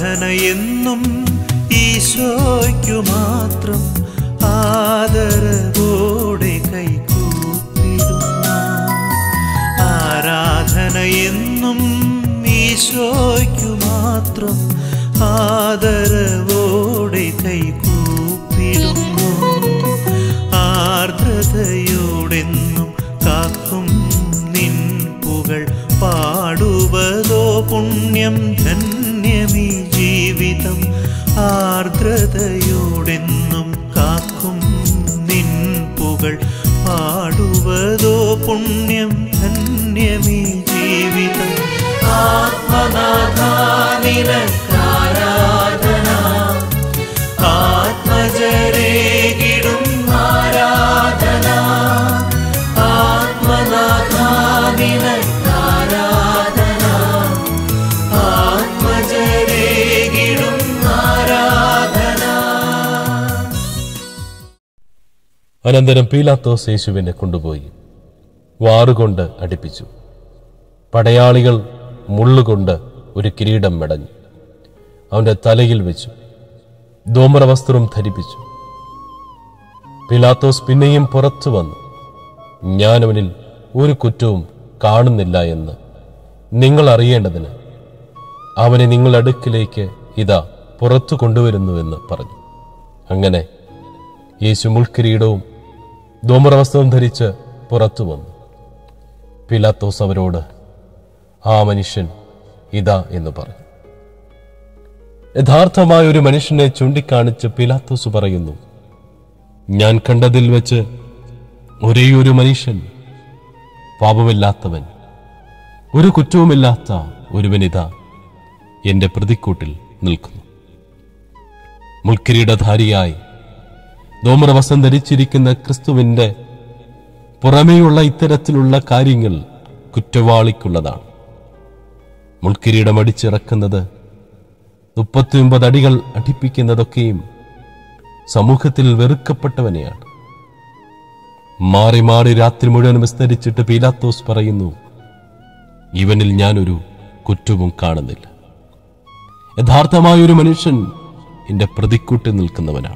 ആരാധനയെന്നും ഈശോയ്ക്കു മാത്രം ആദരവോടെ കൈകൂപ്പിടുന്നു ആരാധനയെന്നും ഈശോയ്ക്കു മാത്രം ആദരവോടെ കൈകൂപ്പിടുന്നു ആർദ്രതയോടെന്നും കാക്കും നിൻ പുകൾ പാടുവതോ പുണ്യം ധന്യമീ ജീവിതം ആർദ്രതയോടെന്നും കാക്കും നിൻ പുകൾ പാടുവതോ പുണ്യം ധന്യമീ ജീവിതം ആത്മനാഥാനിരക്കാരാധന ആത്മജരേകിടും ആരാധന ആത്മനാഥാനിരക്കാരാധന ആത്മജരേകിടും ആരാധന അനന്തരം പീലാത്തോസ് യേശുവിനെ കൊണ്ടുപോയി വാറുകൊണ്ട് അടിപ്പിച്ചു പടയാളികൾ മുള്ളുകൊണ്ട് ഒരു കിരീടം മെടഞ്ഞു അവന്റെ തലയിൽ വെച്ചു ധൂമ്രവസ്ത്രം ധരിപ്പിച്ചു പിലാത്തോസ് പിന്നെയും പുറത്തു വന്നു ഞാനവനിൽ ഒരു കുറ്റവും കാണുന്നില്ല എന്ന് നിങ്ങൾ അറിയേണ്ടതിന് അവനെ നിങ്ങൾ അടുക്കിലേക്ക് ഇതാ പുറത്തു കൊണ്ടുവരുന്നുവെന്ന് പറഞ്ഞു അങ്ങനെ യേശു മുൾക്കിരീടവും ധൂമ്രവസ്ത്രവും ധരിച്ച് പുറത്തു വന്നു പിലാത്തോസ് അവരോട് ആ മനുഷ്യൻ ഇതാ എന്ന് പറഞ്ഞു യഥാർത്ഥമായ ഒരു മനുഷ്യനെ ചൂണ്ടിക്കാണിച്ച് പിലാത്തോസ് പറയുന്നു ഞാൻ കണ്ടതിൽ വെച്ച് ഒരേ ഒരു മനുഷ്യൻ പാപമില്ലാത്തവൻ ഒരു കുറ്റവുമില്ലാത്ത ഒരുവനിതാ എന്റെ പ്രതിക്കൂട്ടിൽ നിൽക്കുന്നു മുൾക്കിരീടധാരിയായി ധൂമ്രവസം ധരിച്ചിരിക്കുന്ന ക്രിസ്തുവിന്റെ പുറമേയുള്ള ഇത്തരത്തിലുള്ള കാര്യങ്ങൾ കുറ്റവാളിക്കുള്ളതാണ് മുൾക്കിരീടം അടിച്ചിറക്കുന്നത് മുപ്പത്തിയൊമ്പത് അടികൾ അടിപ്പിക്കുന്നതൊക്കെയും സമൂഹത്തിൽ വെറുക്കപ്പെട്ടവനെയാണ് മാറി മാറി രാത്രി മുഴുവൻ വിസ്തരിച്ചിട്ട് പീലാത്തോസ് പറയുന്നു ഇവനിൽ ഞാനൊരു കുറ്റവും കാണുന്നില്ല യഥാർത്ഥമായ ഒരു മനുഷ്യൻ എന്റെ പ്രതിക്കൂട്ടിൽ നിൽക്കുന്നവനാണ്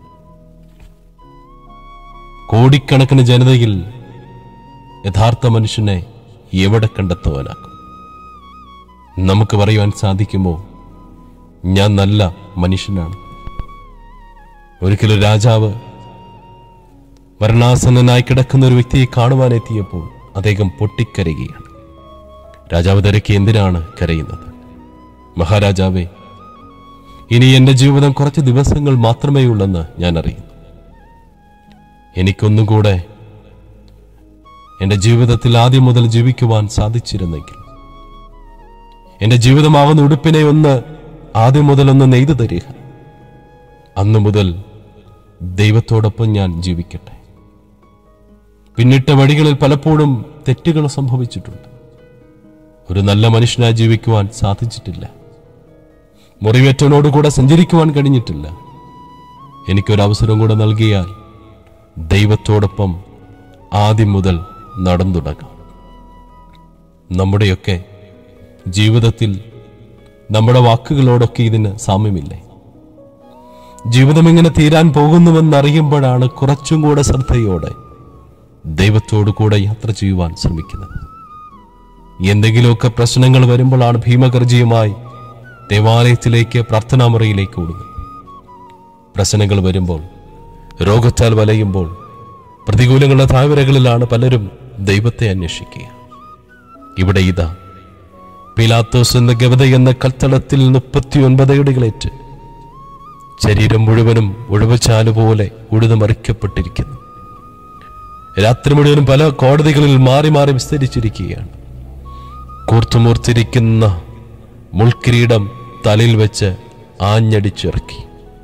കോടിക്കണക്കിന് ജനതയിൽ യഥാർത്ഥ മനുഷ്യനെ എവിടെ കണ്ടെത്തുവാനാക്കും നമുക്ക് പറയുവാൻ സാധിക്കുമോ ഞാൻ നല്ല മനുഷ്യനാണ് ഒരിക്കലും രാജാവ് വർണ്ണാസന്നനായി കിടക്കുന്ന ഒരു വ്യക്തിയെ കാണുവാനെത്തിയപ്പോൾ അദ്ദേഹം പൊട്ടിക്കരയുകയാണ് രാജാവ് തിരക്കി എന്തിനാണ് കരയുന്നത് മഹാരാജാവേ ഇനി എന്റെ ജീവിതം കുറച്ച് ദിവസങ്ങൾ മാത്രമേ ഉള്ളെന്ന് ഞാൻ അറിയുന്നു എനിക്കൊന്നും കൂടെ എന്റെ ജീവിതത്തിൽ ആദ്യം മുതൽ ജീവിക്കുവാൻ സാധിച്ചിരുന്നെങ്കിൽ എന്റെ ജീവിതമാവുന്ന ഉടുപ്പിനെ ഒന്ന് ആദ്യം മുതൽ ഒന്ന് നെയ്തു തരിക അന്നു മുതൽ ദൈവത്തോടൊപ്പം ഞാൻ ജീവിക്കട്ടെ പിന്നിട്ട വഴികളിൽ പലപ്പോഴും തെറ്റുകൾ സംഭവിച്ചിട്ടുണ്ട് ഒരു നല്ല മനുഷ്യനായി ജീവിക്കുവാൻ സാധിച്ചിട്ടില്ല മുറിവേറ്റവനോടുകൂടെ സഞ്ചരിക്കുവാൻ കഴിഞ്ഞിട്ടില്ല എനിക്കൊരവസരം കൂടെ നൽകിയാൽ ദൈവത്തോടൊപ്പം ആദ്യം മുതൽ നടന്നു തുടങ്ങാം നമ്മുടെയൊക്കെ ജീവിതത്തിൽ നമ്മുടെ വാക്കുകളോടൊക്കെ ഇതിന് സാമ്യമില്ലേ ജീവിതം എങ്ങനെ തീരാൻ പോകുന്നുവെന്നറിയുമ്പോഴാണ് കുറച്ചും കൂടെ ശ്രദ്ധയോടെ ദൈവത്തോടു കൂടെ യാത്ര ചെയ്യുവാൻ ശ്രമിക്കുന്നത് എന്തെങ്കിലുമൊക്കെ പ്രശ്നങ്ങൾ വരുമ്പോഴാണ് ഭീമഗർജിയുമായി ദേവാലയത്തിലേക്ക് പ്രാർത്ഥനാമുറിയിലേക്ക് ഓടുന്നത് പ്രശ്നങ്ങൾ വരുമ്പോൾ രോഗത്താൽ വലയുമ്പോൾ പ്രതികൂലങ്ങളുടെ താഴ്വരകളിലാണ് പലരും ദൈവത്തെ അന്വേഷിക്കുക ഇവിടെ ഇതാ പിലാത്തോസ് എന്ന ഗവത എന്ന കൽത്തളത്തിൽ മുപ്പത്തിയൊൻപത് ഇടികളേറ്റ് ശരീരം മുഴുവനും ഉഴവച്ചാല് പോലെ ഉഴുതുമറിക്കപ്പെട്ടിരിക്കുന്നു രാത്രി മുഴുവനും പല കോടതികളിൽ മാറി മാറി വിസ്തരിച്ചിരിക്കുകയാണ് കൂർത്തുമൂർത്തിരിക്കുന്ന മുൾക്കിരീടം തലയിൽ വെച്ച് ആഞ്ഞടിച്ചിറക്കി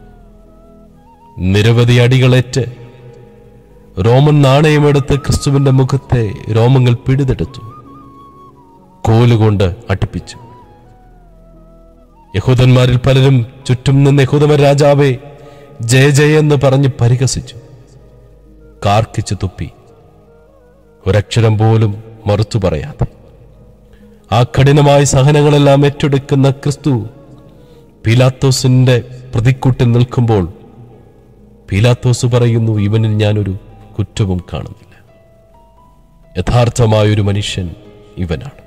നിരവധി അടികളേറ്റ് റോമൻ നാണയമെടുത്ത് ക്രിസ്തുവിന്റെ മുഖത്തെ രോമങ്ങൾ പിടിതെടുത്തു കോലുകൊണ്ട് അടുപ്പിച്ചു യഹൂദന്മാരിൽ പലരും ചുറ്റും നിന്ന് യഹൂദമ രാജാവെ ജയ ജയ എന്ന് പറഞ്ഞ് പരിഹസിച്ചു കാർക്കിച്ചു തുപ്പി ഒരക്ഷരം പോലും മറുത്തു പറയാതെ ആ കഠിനമായ സഹനങ്ങളെല്ലാം ഏറ്റെടുക്കുന്ന ക്രിസ്തു പീലാത്തോസിന്റെ പ്രതിക്കൂട്ടിൽ നിൽക്കുമ്പോൾ പീലാത്തോസ് പറയുന്നു ഇവനിൽ ഞാനൊരു കുറ്റവും കാണുന്നില്ല യഥാർത്ഥമായൊരു മനുഷ്യൻ ഇവനാണ്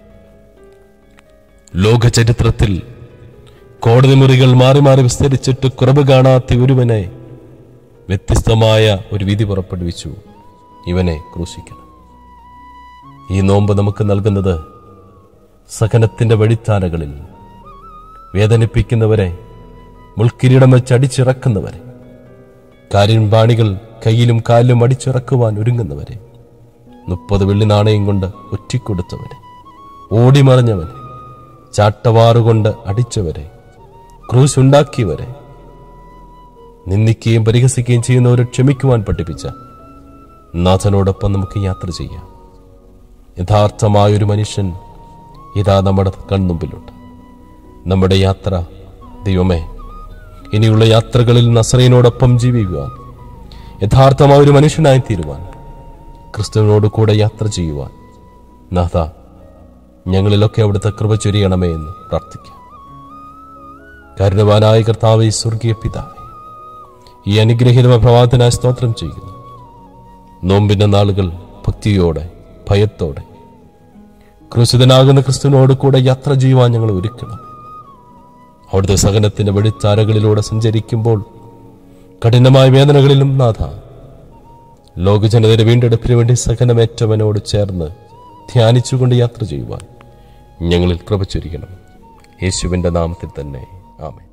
ലോക ചരിത്രത്തിൽ കോടതി മുറികൾ മാറി മാറി വിസ്തരിച്ചിട്ട് കുറവ് കാണാത്ത ഒരുവനെ വ്യത്യസ്തമായ ഒരു വിധി പുറപ്പെടുവിച്ചു ഇവനെ ക്രൂശിക്കണം ഈ നോമ്പ് നമുക്ക് നൽകുന്നത് സഹനത്തിന്റെ വഴിത്താരകളിൽ വേദനിപ്പിക്കുന്നവരെ മുൾക്കിരീടം വെച്ച് അടിച്ചിറക്കുന്നവരെ കാര്യംപാണികൾ കയ്യിലും കാലിലും അടിച്ചിറക്കുവാൻ ഒരുങ്ങുന്നവരെ മുപ്പത് വെള്ളി നാണയം കൊണ്ട് ഒറ്റിക്കൊടുത്തവരെ ഓടിമറിഞ്ഞവരെ ചാട്ടവാറുകൊണ്ട് അടിച്ചവരെ ക്രൂശ് ഉണ്ടാക്കിയവരെ നിന്ദിക്കുകയും പരിഹസിക്കുകയും ചെയ്യുന്നവരെ ക്ഷമിക്കുവാൻ പഠിപ്പിച്ച നാഥനോടൊപ്പം നമുക്ക് യാത്ര ചെയ്യാം യഥാർത്ഥമായൊരു മനുഷ്യൻ ഇതാ നമ്മുടെ കൺമുമ്പിലുണ്ട് നമ്മുടെ യാത്ര ദൈവമേ ഇനിയുള്ള യാത്രകളിൽ നസ്രയിനോടൊപ്പം ജീവിക്കുവാൻ യഥാർത്ഥമായ ഒരു മനുഷ്യനായി തീരുവാൻ ക്രിസ്തുവിനോട് കൂടെ യാത്ര ചെയ്യുവാൻ നാഥ ഞങ്ങളിലൊക്കെ അവിടുത്തെ കൃപ ചൊരിയണമേ എന്ന് പ്രാർത്ഥിക്കാം കരുണവാനായ കർത്താവെ സ്വർഗീയ പിതാവേ ഈ അനുഗ്രഹീതമായ പ്രവാദനായ സ്തോത്രം ചെയ്യുന്നു നോമ്പിന്റെ നാളുകൾ ഭക്തിയോടെ ഭയത്തോടെ ക്രൂശിതനാകുന്ന ക്രിസ്തുവിനോട് കൂടെ യാത്ര ചെയ്യുവാൻ ഞങ്ങൾ ഒരുക്കണം അവിടുത്തെ സഹനത്തിന്റെ വെളിത്താരകളിലൂടെ സഞ്ചരിക്കുമ്പോൾ കഠിനമായ വേദനകളിലും നാഥ ലോകജനതയുടെ വീണ്ടെടുപ്പിന് വേണ്ടി സഹനമേറ്റവനോട് ചേർന്ന് ധ്യാനിച്ചുകൊണ്ട് യാത്ര ചെയ്യുവാൻ ഞങ്ങളിൽ കൃപ ചൊരിയണം യേശുവിന്റെ നാമത്തിൽ തന്നെ ആമേ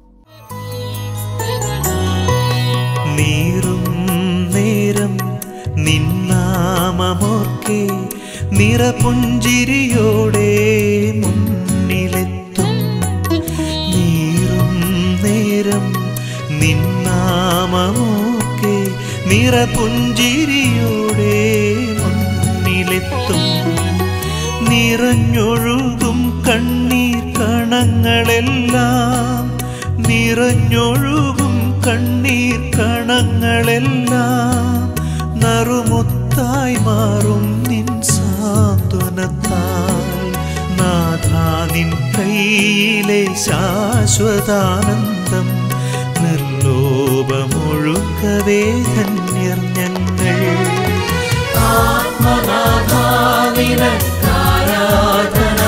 നീറും നേരം നിന്നാമമോർക്കെ നിറപുഞ്ചിരിയോടെ മുന്നിലെത്തും നീറും നേരം നിന്നാമമോർക്കെ നിറപുഞ്ചിരിയോടെ മുന്നിലെത്തും നിറഞ്ഞൊഴുകും കണ്ണീർ കണങ്ങളെല്ലാം നിറഞ്ഞൊഴുകും കണ്ണീർ കണങ്ങളെല്ലാം നറുമുത്തായി മാറും നിൻ സാന്ത്വനത്താൽ നാഥാ നിൻ കയ്യിലെ ശാശ്വതാനന്ദം നിർലോഭമൊഴുക്കവേ ധന്യർ ഞങ്ങൾ ആത്മനാഥാവിനക്കാരാധന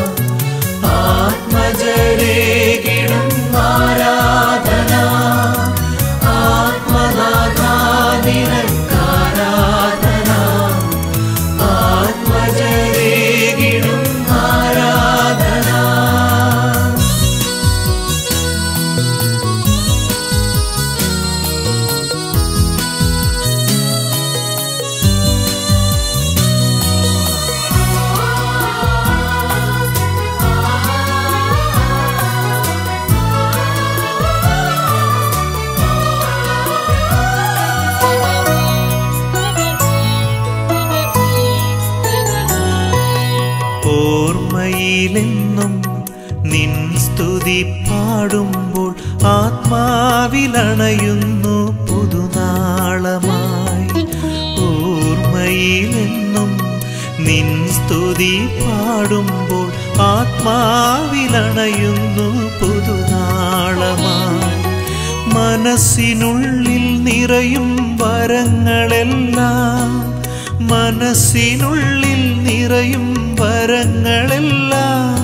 ആത്മജരേകിടും ആരാധന ആത്മനാഥാവിനക്കാരാധന ആത്മജരേകിടും ആരാധന ഓർമ്മയിലെന്നും നിൻ സ്തുതി പാടുമ്പോൾ ആത്മാവിലണയുന്നു പുതുനാളമായി ഓർമ്മയിലെന്നും നിൻ സ്തുതി പാടുമ്പോൾ ആത്മാവിലണയുന്നു പുതുനാളമായി മനസ്സിനുള്ളിൽ നിറയും വരങ്ങളെല്ലാം മനസ്സിനുള്ളിൽ നിറയും വരങ്ങളെല്ലാം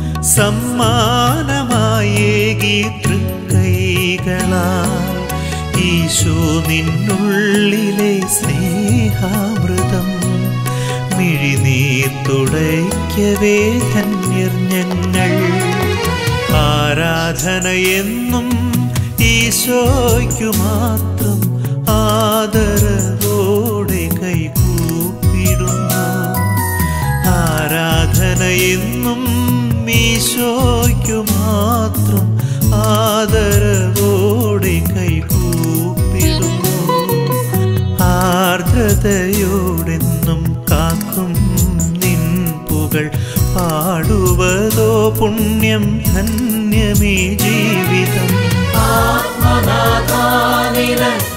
സമ്മാനമായേകി തൃക്കൈകളാൽ ഈശോ നിന്നുള്ളിലെ സ്നേഹാമൃതം മിഴിനീർ തുടയ്ക്കവേ ധന്യർ ഞങ്ങൾ ആരാധനയെന്നും ഈശോയ്ക്കു മാത്രം ആദരവോടെ കൈകൂപ്പിടുന്നു ആരാധനയെന്നും ഈശോയ്ക്കു മാത്രം ആദരവോടെ കൈകൂപ്പിടുന്നു ആർദ്രതയോടെന്നും കാക്കും നിൻ പുകൾ പാടുവതോ പുണ്യം ധന്യമേ ജീവിതം ആത്മനാഥാനില